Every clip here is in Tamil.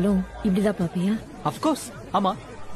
பார்த்தாலும் இப்படிதான் பாப்பியா அஃப்கோர்ஸ் ஆமா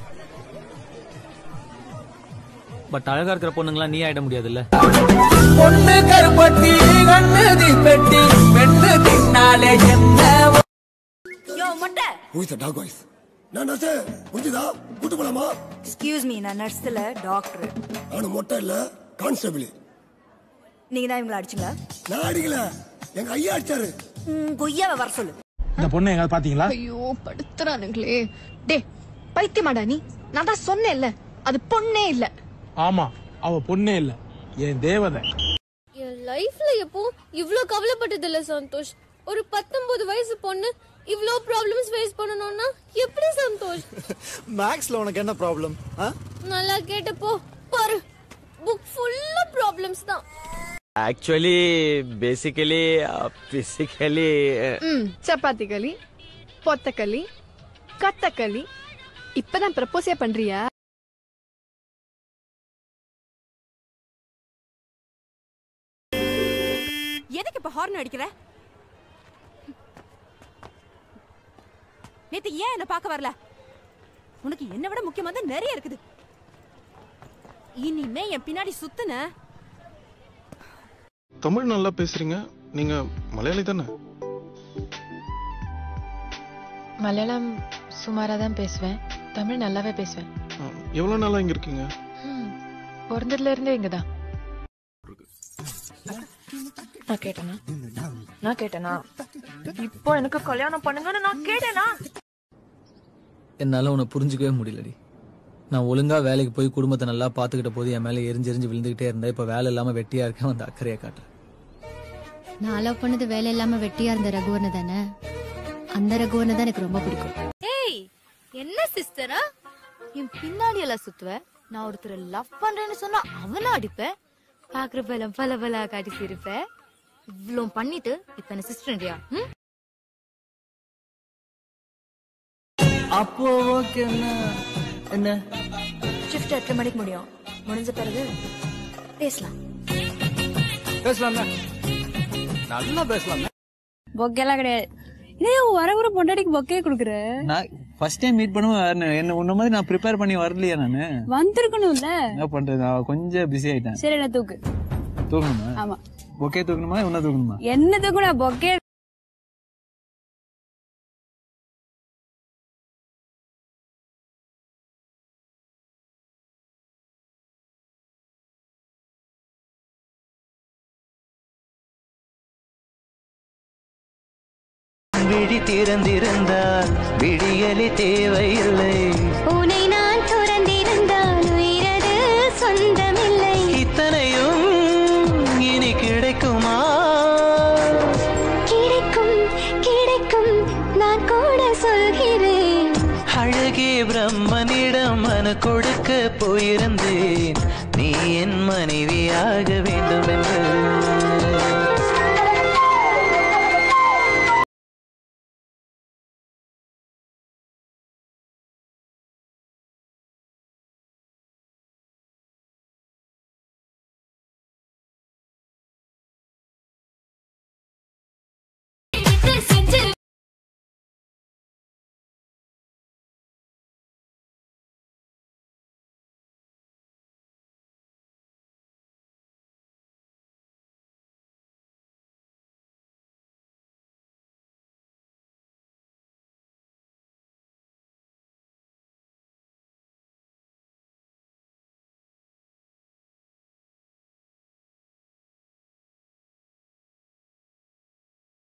பட் அழகா இருக்கிற பொண்ணுங்களாம் நீ ஆயிட முடியாதுல்ல பொண்ணு கருப்பட்டி கண்ணு தீப்பெட்டி பெண்ணு தின்னாலே என்ன யோ மொட்டை ஊய்த்த டாக் வாய்ஸ் நான் நர்ஸு புரிஞ்சுதா கூட்டு போலாமா எக்ஸ்கியூஸ் மீ நான் நர்ஸ்ல டாக்டர் நானும் மொட்டை இல்ல கான்ஸ்டபிள் நீங்க தான் இவங்களை அடிச்சுங்களா நான் அடிக்கல எங்க ஐயா அடிச்சாரு ம், கொய்யாவை வர சொல்லு இந்த பொண்ணை எங்காவது பாத்தீங்களா ஐயோ படுத்துறானுங்களே டே பைத்தியமாடா நீ நான் தான் சொன்னேன்ல அது பொண்ணே இல்ல ஆமா அவ பொண்ணே இல்ல என் தேவதை என் லைஃப்ல எப்போ இவ்ளோ கவலைப்பட்டது இல்ல சந்தோஷ் ஒரு பத்தொன்பது வயசு பொண்ணு இவ்ளோ ப்ராப்ளம்ஸ் ஃபேஸ் பண்ணணும்னா எப்படி சந்தோஷ் மேக்ஸ்ல உனக்கு என்ன ப்ராப்ளம் நல்லா கேட்டப்போ பாரு புக் ஃபுல்லா ப்ராப்ளம்ஸ் தான் ஆக்சுவலி பேசிக்கலி பிசிக்கலி ம் சப்பாத்தி களி பொத்த களி கத்த களி இப்பதான் ப்ரப்போஸே பண்றியா எதுக்கு இப்ப ஹார்ன் அடிக்கிற நேத்து ஏன் என்ன பார்க்க வரல உனக்கு என்ன விட முக்கியமா தான் நிறைய இருக்குது இனிமே என் பின்னாடி சுத்துன தமிழ் நல்லா பேசுறீங்க நீங்க மலையாளி தானே மலையாளம் சுமாரா தான் பேசுவேன் தமிழ் நல்லாவே பேசுவேன் எவ்வளவு நாளா இங்க இருக்கீங்க பிறந்ததுல இருந்தே இங்கதான் நான் கேட்டேனா நான் கேட்டேனா இப்போ எனக்கு கல்யாணம் பண்ணுங்கன்னு நான் கேட்டேனா என்னால உன்னை புரிஞ்சுக்கவே முடியலடி நான் ஒழுங்கா வேலைக்கு போய் குடும்பத்தை நல்லா பாத்துக்கிட்ட போது என் மேல எரிஞ்சு எரிஞ்சு விழுந்துகிட்டே இருந்தேன் இப்ப வேலை இல்லாம வெட்டியா இருக்கேன் அந்த அக்கறையை காட்டுறேன் நான் லவ் பண்ணது வேலை இல்லாம வெட்டியா இருந்த ரகுவனை தானே அந்த ரகுவனை தான் எனக்கு ரொம்ப பிடிக்கும் ஏய் என்ன சிஸ்டரா என் பின்னாடி எல்லாம் சுத்துவ நான் ஒருத்தரை லவ் பண்றேன்னு சொன்னா அவனா அடிப்பேன் பாக்குறப்ப எல்லாம் பல பல காட்டி சிரிப்பேன் இவ்வளோ பண்ணிட்டு இப்ப என்ன சிஸ்டர்யா அப்போ ஓகே என்ன என்ன ஷிஃப்ட் எத்தனை மணிக்கு முடியும் முடிஞ்ச பிறகு பேசலாம் பேசலாமே நல்லா பேசலாமே பொக்கெல்லாம் கிடையாது இதே வரவர பொண்டாடிக்கு பொக்கே குடுக்குற நான் ஃபர்ஸ்ட் டைம் மீட் பண்ணுவோம் என்ன உன்ன மாதிரி நான் ப்ரிப்பேர் பண்ணி வரலையா நானு வந்திருக்கணும்ல என்ன பண்றது நான் கொஞ்சம் பிஸி ஆயிட்டேன் சரி என்ன தூக்கு தூக்கணுமா ஆமா ஓகே தூக்கணுமா உன்ன தூக்கணுமா என்ன தூக்கு நான் பொக்கே விழி திறந்திருந்தால் விடியலி தேவையில்லை உன்னை நான் துறந்திருந்தால் உயிரது சொந்தமில்லை இத்தனையும் இனி கிடைக்குமா கிடைக்கும் கிடைக்கும் நான் கூட சொல்கிறேன் அழகே பிரம்மனிடம் மனு கொடுக்க போயிருந்தேன் நீ என் மனைவி